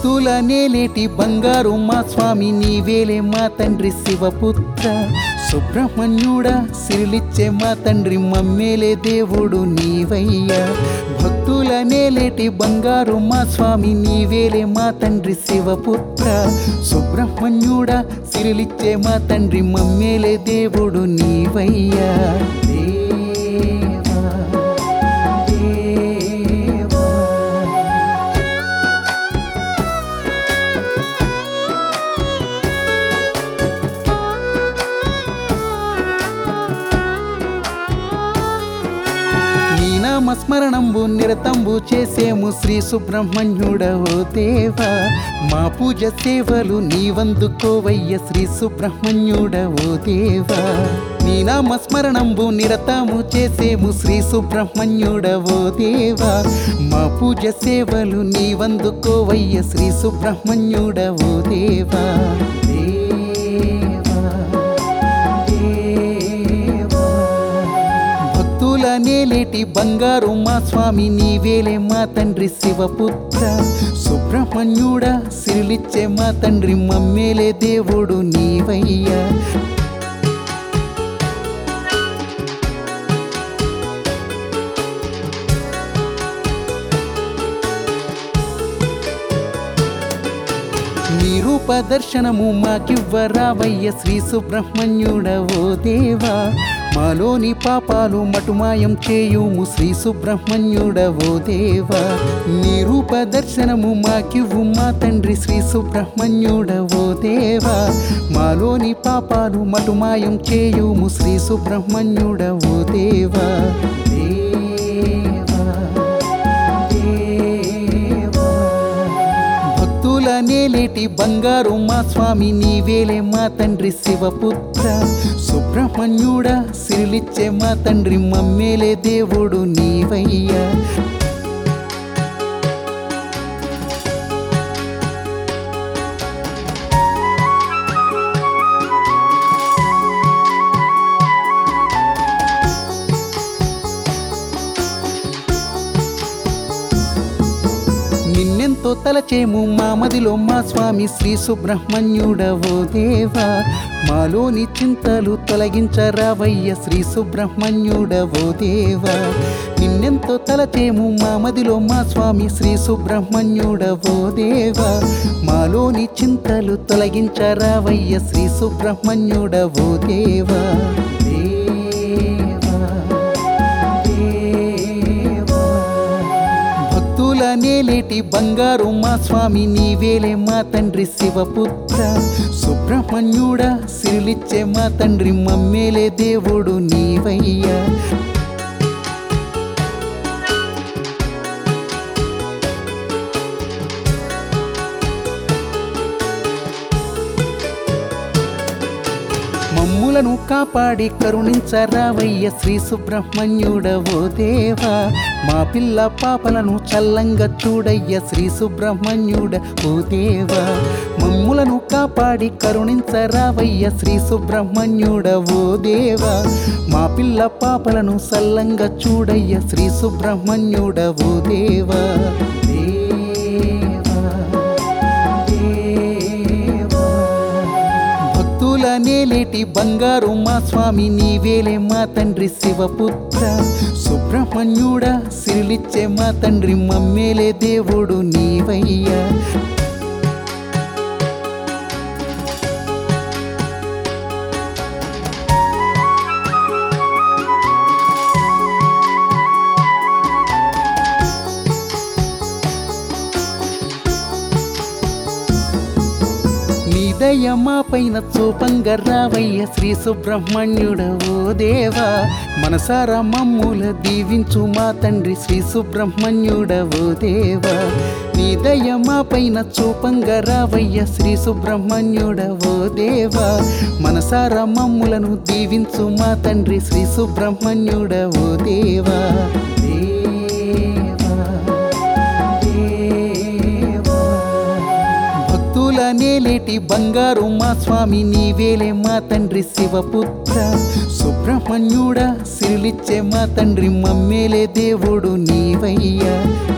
భక్తుల నేలేటి బంగారు మా స్వామి నీవేలే మా తండ్రి శివపుత్ర సుబ్రహ్మణ్యుడా సిరిలిచ్చే మా తండ్రి మమ్మేలే దేవుడు నీవయ్యా భక్తుల నేలేటి బంగారు మా స్వామి నీవేలే మా తండ్రి శివపుత్ర సుబ్రహ్మణ్యుడా సిరిలిచ్చే మా తండ్రి మమ్మేలే దేవుడు నీవయ్యా దేవా దేవా నీ నామస్మరణంబు నిరతంబు చేసేము శ్రీ సుబ్రహ్మణ్యుడవో దేవా మా పూజ సేవలు నీవందుకోవయ్య శ్రీ సుబ్రహ్మణ్యుడవో దేవా నీ నామస్మరణంబు నిరతము చేసేము శ్రీ సుబ్రహ్మణ్యుడవో దేవా మా పూజ సేవలు నీవందుకోవయ్య శ్రీ సుబ్రహ్మణ్యుడవో దేవా దేవా దేవా భక్తుల నేలేటి బంగారు మా స్వామి నీవేలే మా తండ్రి శివపుత్ర సుబ్రహ్మణ్యుడా సిరిలిచ్చే మా తండ్రి మమ్మేలే దేవుడు నీవయ్యా నీ రూప దర్శనము మాకివ్వరావయ్య శ్రీ సుబ్రహ్మణ్యుడవో దేవా మాలోని పాపాలు మటుమాయం చేయుము శ్రీ సుబ్రహ్మణ్యుడవో దేవా నీ రూప దర్శనము మాకివ్వు మా తండ్రి శ్రీ సుబ్రహ్మణ్యుడవో దేవా మాలోని పాపాలు మటుమాయం చేయుము శ్రీ సుబ్రహ్మణ్యుడవో దేవా దేవా దేవా భక్తుల నేలేటి బంగారు మా స్వామి నీవేలే మా తండ్రి శివపుత్ర సుబ్రహ్మణ్యుడా సిరిలిచ్చే మా తండ్రి మమ్మేలే దేవుడు నీవయ్యా నిన్నెంతో తలచేము మా మదిలో మా స్వామి శ్రీ సుబ్రహ్మణ్యుడవో దేవా మాలోని చింతలు తొలగించరావయ్య శ్రీ సుబ్రహ్మణ్యుడవో దేవా నిన్నెంతో తలచేము మా మదిలో మా స్వామి శ్రీ సుబ్రహ్మణ్యుడవో దేవా మాలోని చింతలు తొలగించరావయ్య శ్రీ సుబ్రహ్మణ్యుడవో దేవా దేవా దేవా భక్తుల నేలేటి బంగారు మా స్వామి నీవేలే మా తండ్రి శివపుత్ర సుబ్రహ్మణ్యుడా సిరిలిచ్చే మా తండ్రి మమ్మేలే దేవుడు నీవయ్యా మమ్ములను కాపాడి కరుణించరావయ్య శ్రీ సుబ్రహ్మణ్యుడవో దేవా మా పిల్ల పాపలను చల్లంగా చూడయ్య శ్రీ సుబ్రహ్మణ్యుడ ఓ దేవా మమ్ములను కాపాడి కరుణించరావయ్య శ్రీ సుబ్రహ్మణ్యుడవో దేవా మా పిల్ల పాపలను చల్లంగా చూడయ్య శ్రీ సుబ్రహ్మణ్యుడవో దేవా దేవా దేవా భక్తుల నేలేటి బంగారు మా స్వామి నీవేలే మా తండ్రి శివపుత్ర సుబ్రహ్మణ్యుడా సిరిలిచ్చే మా తండ్రి మమ్మేలే దేవుడు నీవయ్యా నీ దయ మా పైన చూపంగా రావయ్య శ్రీ సుబ్రహ్మణ్యుడవో దేవా మనసారా మమ్ముల దీవించు మా తండ్రి శ్రీ సుబ్రహ్మణ్యుడవో దేవా నీ దయ మా పైన చూపంగా రావయ్య శ్రీ సుబ్రహ్మణ్యుడవో దేవా మనసారా మమ్ములను దీవించు మా తండ్రి శ్రీ సుబ్రహ్మణ్యుడవో దేవా దేవా దేవా భక్తుల నేలేటి బంగారు మా స్వామి నీవేలే మా తండ్రి శివపుత్ర సుబ్రహ్మణ్యుడా సిరిలిచ్చే మా తండ్రి మమ్మేలే దేవుడు నీవయ్యా